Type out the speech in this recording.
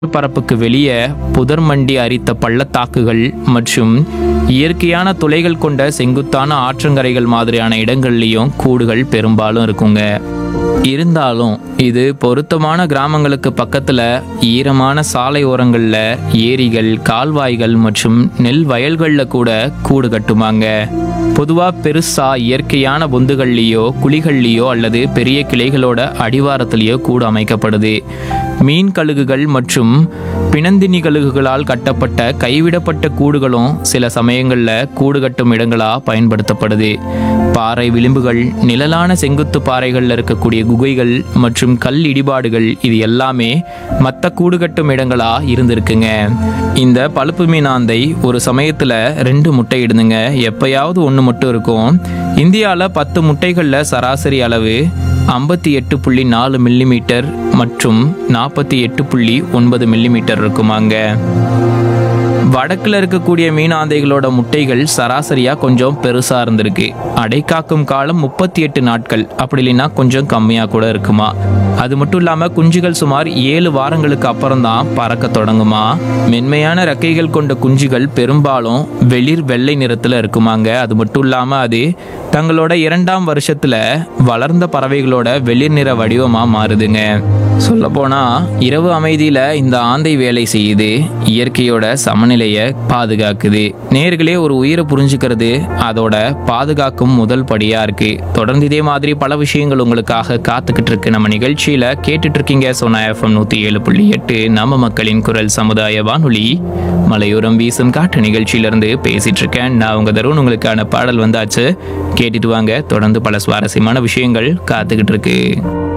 பரப்புக்கு வெளியே புதர் மண்டி அரித்த பள்ளத்தாக்குகள் மற்றும் இயற்கையான துளைகள் கொண்ட செங்குத்தான ஆற்றங்கரைகள் மாதிரியான இடங்கள்லையும் கூடுகள் பெரும்பாலும் இருக்குங்க இருந்தாலும் இது பொருத்தமான கிராமங்களுக்கு பக்கத்துல ஈரமான சாலை ஓரங்கள்ல ஏரிகள் கால்வாய்கள் மற்றும் நெல் வயல்கள்ல கூட கூடு கட்டுமாங்க பொதுவா பெருசா இயற்கையான பொந்துகள்லயோ குழிகள்லயோ அல்லது பெரிய கிளைகளோட அடிவாரத்திலேயோ கூடு அமைக்கப்படுது மீன் கழுகுகள் மற்றும் பிணந்தினி கழுகுகளால் கட்டப்பட்ட கைவிடப்பட்ட கூடுகளும் சில சமயங்கள்ல கூடு கட்டும் இடங்களா பயன்படுத்தப்படுது பாறை விளிம்புகள் நிழலான செங்குத்து பாறைகள்ல இருக்கக்கூடிய குகைகள் மற்றும் கல் இடிபாடுகள் இது எல்லாமே மற்ற கூடு கட்டும் இடங்களா இருந்திருக்குங்க இந்த பழுப்பு மீனாந்தை ஒரு சமயத்துல ரெண்டு முட்டை இடுதுங்க எப்பயாவது ஒன்று மட்டும் இருக்கும் இந்தியாவில் பத்து முட்டைகளில் சராசரி அளவு ஐம்பத்தி எட்டு புள்ளி நாலு மில்லிமீட்டர் மற்றும் நாற்பத்தி எட்டு புள்ளி ஒன்பது மில்லிமீட்டர் இருக்குமாங்க வடக்குல இருக்கக்கூடிய மீனாந்தைகளோட முட்டைகள் சராசரியா கொஞ்சம் பெருசா இருந்திருக்கு அடைக்காக்கும் காலம் முப்பத்தி எட்டு நாட்கள் அப்படி இல்லைன்னா கொஞ்சம் கம்மியா கூட இருக்குமா அது மட்டும் இல்லாம குஞ்சுகள் சுமார் ஏழு வாரங்களுக்கு அப்புறம் தான் பறக்க தொடங்குமா மென்மையான ரெக்கைகள் கொண்ட குஞ்சுகள் பெரும்பாலும் வெளிர் வெள்ளை நிறத்துல இருக்குமாங்க அது மட்டும் இல்லாம அது தங்களோட இரண்டாம் வருஷத்துல வளர்ந்த பறவைகளோட வெளிர் நிற வடிவமா மாறுதுங்க சொல்ல போனா இரவு அமைதியில இந்த ஆந்தை வேலை செய்யுது இயற்கையோட சமநிலையை பாதுகாக்குது நேர்களே ஒரு உயிரை புரிஞ்சுக்கிறது அதோட பாதுகாக்கும் முதல் படியா இருக்கு தொடர்ந்து இதே மாதிரி பல விஷயங்கள் உங்களுக்காக காத்துக்கிட்டு இருக்கு நம்ம நிகழ்ச்சியில கேட்டுட்டு இருக்கீங்க சோனா எஃப்எம் நூத்தி ஏழு புள்ளி எட்டு நம்ம மக்களின் குரல் சமுதாய வானொலி மலையோரம் வீசும் காட்டு நிகழ்ச்சியிலிருந்து பேசிட்டு இருக்கேன் நான் உங்க தருண் உங்களுக்கான பாடல் வந்தாச்சு கேட்டுட்டு வாங்க தொடர்ந்து பல சுவாரஸ்யமான விஷயங்கள் காத்துக்கிட்டு இருக்கு